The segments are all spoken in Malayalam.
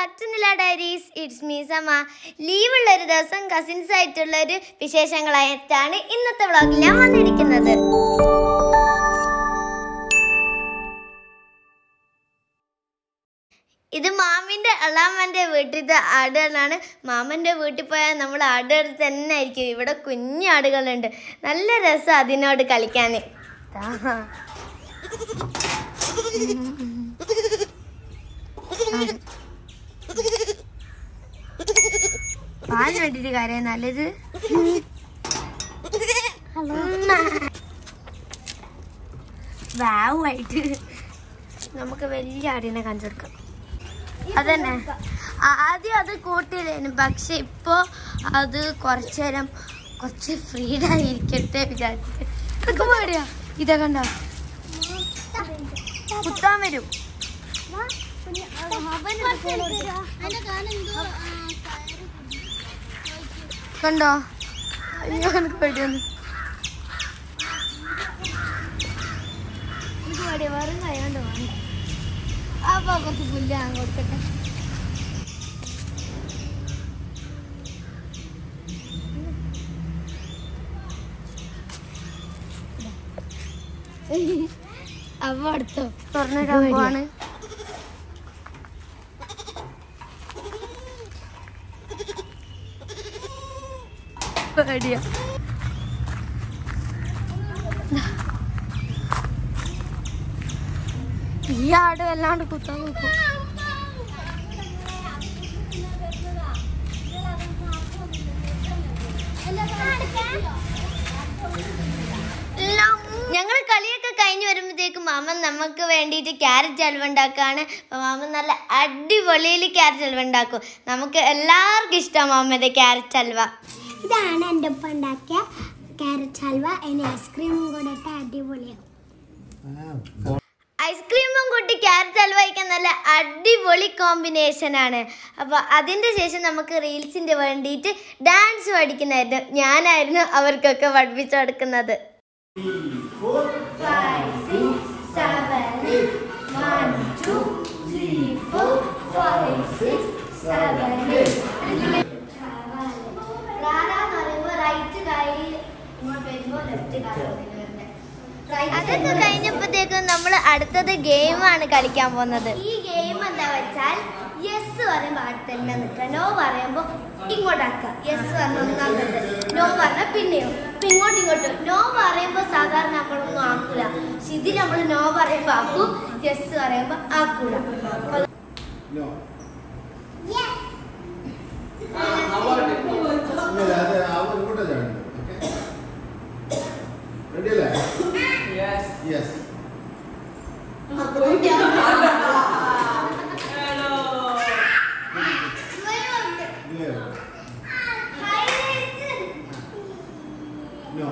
Back to Nila diaries it's me സമ ലീവുള്ള ഒരു ദിവസം കസിൻസ് ആയിട്ടുള്ള ഒരു വിശേഷങ്ങളായിട്ടാണ് ഇന്നത്തെ വ്ളോഗിൽ ഞാൻ വന്നിരിക്കുന്നത് ഇത് മാമിന്റെ അളാമ്മന്റെ വീട്ടിലത്തെ ആടുകളാണ് മാമന്റെ വീട്ടിൽ പോയാൽ നമ്മൾ ആടുകൾ തന്നെ ആയിരിക്കും ഇവിടെ കുഞ്ഞു ആടുകളുണ്ട് നല്ല രസം അതിനോട് കളിക്കാൻ പാലിന് വേണ്ടിട്ട് കാര്യം നല്ലത് വാവായിട്ട് നമുക്ക് വലിയ ആടിനെ കാണിച്ചെടുക്കാം അതന്നെ ആ- ആദ്യം അത് കൂട്ടിയില്ലേനു പക്ഷെ ഇപ്പോ അത് കുറച്ചു നേരം കുറച്ച് ഫ്രീഡായി ഇരിക്കട്ടെ വിചാരിച്ചിട്ട് ഇതൊക്കെ പേടിയാ ഇതാ കണ്ടോ കുത്താൻ വരും കണ്ടോ അയ്യോ എനിക്ക് പേടിയൊന്നു എനിക്ക് പേടിയ വെറും കൈകൊണ്ട് വേണ്ട അപ്പൊ കുറച്ച് പുല്ല് ഞാൻ കൊടുക്കട്ടെ അപ്പൊ അടുത്തോ തുറന്നിടാൻ പോവാണ് പേടിയാ ഈ ആട് വല്ലാണ്ട് കുത്താൻ നോക്കും ഞങ്ങൾ കളിയൊക്കെ കഴിഞ്ഞ് വരുമ്പോഴത്തേക്കും മാമൻ നമുക്ക് വേണ്ടിയിട്ട് ക്യാരറ്റ് ഹൽവ ഉണ്ടാക്കുകയാണ് അപ്പോൾ മാമൻ നല്ല അടിപൊളിയിൽ ക്യാരറ്റ് ഹൽവ ഉണ്ടാക്കും നമുക്ക് എല്ലാവർക്കും ഇഷ്ടമാണ് മാമൻ്റെ ക്യാരറ്റ് ഹൽവ ഇതാണ് എൻ്റെ ഉപ്പ ഉണ്ടാക്കിയ ക്യാരറ്റ് ഹൽവ അതിന് ഐസ്ക്രീമും കൂടെ ഇട്ട് അടിപൊളിയാവും ഐസ്ക്രീമും കൂട്ടി ക്യാരറ്റ് ഹൽവ കഴിക്കാൻ നല്ല അടിപൊളി കോമ്പിനേഷൻ ആണ് അപ്പോൾ അതിൻ്റെ ശേഷം നമുക്ക് റീൽസിൻ്റെ വേണ്ടിയിട്ട് ഡാൻസ് പഠിക്കുന്നായിരുന്നു ഞാനായിരുന്നു അവർക്കൊക്കെ പഠിപ്പിച്ചു കൊടുക്കുന്നത് അതൊക്കെ കഴിഞ്ഞപ്പോഴത്തേക്കും നമ്മൾ അടുത്തത് ഗെയിമാണ് കളിക്കാൻ പോകുന്നത് ഈ ഗെയിം എന്താ വെച്ചാൽ യെസ് പറയുമ്പോൾ അടുത്ത് തന്നെ നിൽക്കുക നോ പറയുമ്പോൾ ഇങ്ങോട്ടാക്കുക യെസ് പറഞ്ഞ ഒന്നാമത് നോ പറഞ്ഞാൽ പിന്നെയോ ഇപ്പൊ ഇങ്ങോട്ട് ഇങ്ങോട്ട് നോ പറയുമ്പോൾ സാധാരണ നമ്മളൊന്നും ആക്കൂല പക്ഷെ ഇത് നമ്മൾ നോ പറയുമ്പോൾ ആക്കും യെസ് പറയുമ്പോൾ ആക്കൂല No. ഇല്ല, അത് അവൻ ഇങ്ങോട്ടാ ചാടുന്നത്. Okay? Ready അല്ലേ? Yes. Clear. No.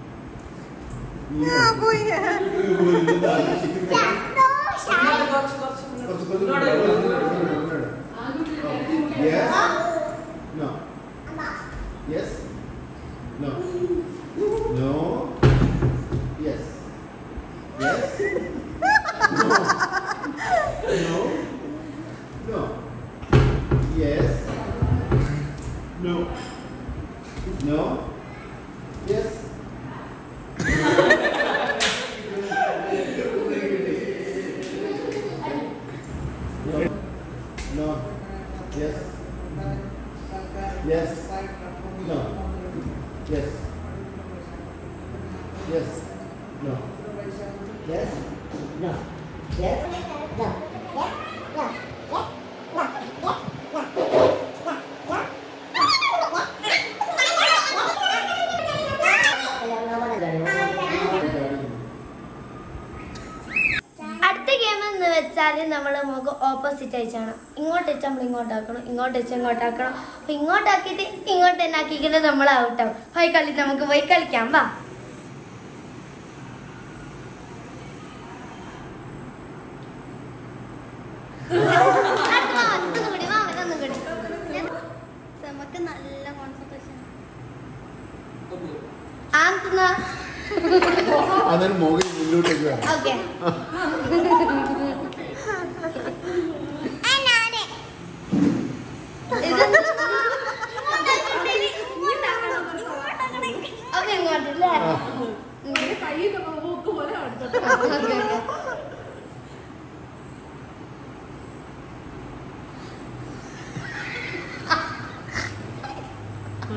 No, പോയി. ഇതാ, ചിക്കൻ കറി. കുറച്ച്, കുറച്ച് ഇങ്ങോട്ട്, ഇങ്ങോട്ട്, ഇങ്ങോട്ട്. Oh. Yes. No. Yes. No. No. Yes. Yes. No. No. No. Yes. No. No. Yes. No. No. Yes. Yes. No. Yes. Yes. No. Yes. No. Yes. അടുത്ത ഗെയിം എന്ന് വെച്ചാൽ നമ്മൾ നമുക്ക് ഓപ്പോസിറ്റ് അയച്ചാണ് ഇങ്ങോട്ട് വെച്ചാൽ നമ്മൾ ഇങ്ങോട്ടാക്കണം ഇങ്ങോട്ട് വെച്ചാൽ ഇങ്ങോട്ടാക്കണം അപ്പൊ ഇങ്ങോട്ടാക്കിയിട്ട് ഇങ്ങോട്ട് തന്നെ ആക്കിയിട്ട് നമ്മൾ ഔട്ടാവും പോയി കളി നമുക്ക് പോയി കളിക്കാം വാ അടുത്ത വാ, ഒന്നും കൂടി, വാ, ഒന്നും കൂടി. നമുക്ക് നല്ല കോൺസെൻട്രേഷൻ ആന്തുന്ന അതാണ് മുകളിൽ മുന്നോട്ടേക്ക് വേണം ഓക്കെ ഞാനേ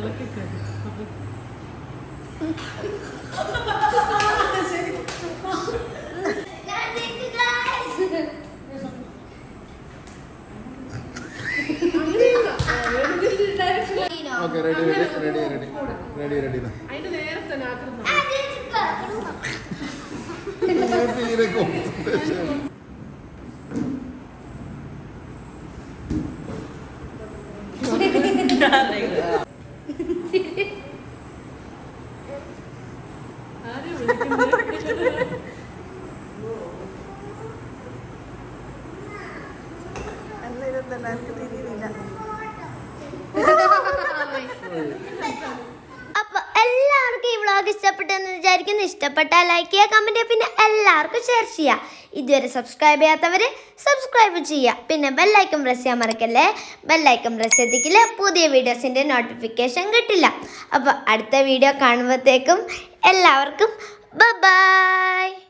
ഞാൻ ജയിച്ചു, guys. നീനോ? Okay ready ready ready ready ready ready അതിന്റെ നേരത്തെ നാട്ടിൽ ആ, ജയിച്ചിട്ടോ. തീരെ കോൺസെൻട്രേഷൻ ആരും വിളിക്കുന്നത് അപ്പൊ എല്ലാവർക്കും ഈ വ്ളോഗ് ഇഷ്ടപ്പെട്ടെന്ന് വിചാരിക്കുന്നു ഇഷ്ടപ്പെട്ടാൽ ലൈക്ക് ചെയ്യുക കമന്റ് ചെയ്യുക പിന്നെ എല്ലാവർക്കും ഷെയർ ചെയ്യുക ഇതുവരെ സബ്സ്ക്രൈബ് ചെയ്യാത്തവര് സബ്സ്ക്രൈബ് ചെയ്യുക പിന്നെ ബെല്ലൈക്കൺ പ്രസ് ചെയ്യാൻ മറക്കല്ലേ ബെല്ലൈക്കൺ പ്രസ് ചെയ്തിട്ടില്ല പുതിയ വീഡിയോസിന്റെ നോട്ടിഫിക്കേഷൻ കിട്ടില്ല അപ്പോൾ അടുത്ത വീഡിയോ കാണുമ്പോഴത്തേക്കും എല്ലാവർക്കും ബൈ